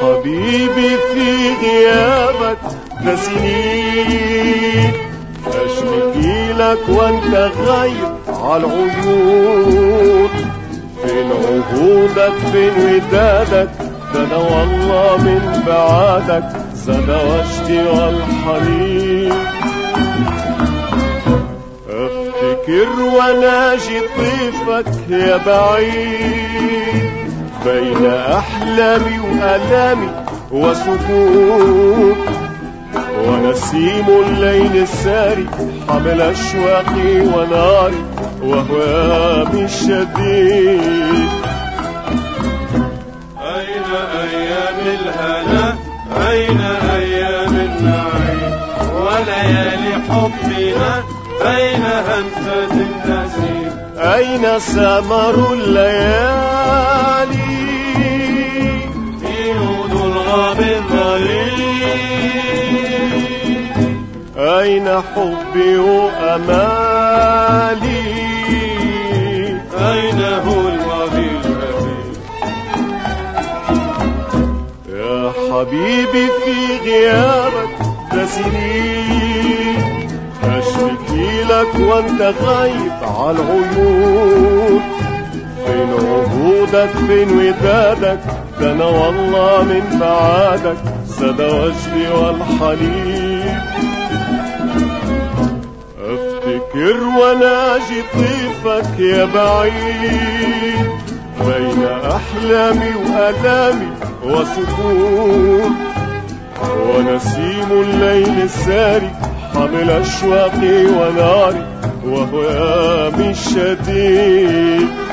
حبيبي في غيابك ده سنين اشتكي لك وانت غايب عالعيون فين عهودك فين ودادك ده انا والله من بعادك زاد واشتي والحنين افتكر واناجي طيفك يا بعيد بين احلامي والامي وسكوت ونسيم الليل الساري حمل اشواقي وناري وهوامي الشديد أين أيام الهنا أين أيام النعيم وليالي حبنا أين همسة النسيم اين سمر الليالي في نود الغاب الظليل أين حبي وأمالي أين هو الوفي الأبي يا حبيبي في غيابك ده سنين أشتكي لك وأنت غايب عالعيون فين عهودك فين ودادك ده أنا والله من بعادك سدى وجدي والحنين افتكر وناجي طيفك يا بعيد بين احلامي والامي وسكون ونسيم الليل الساري حمل اشواقي وناري وهوامي الشديد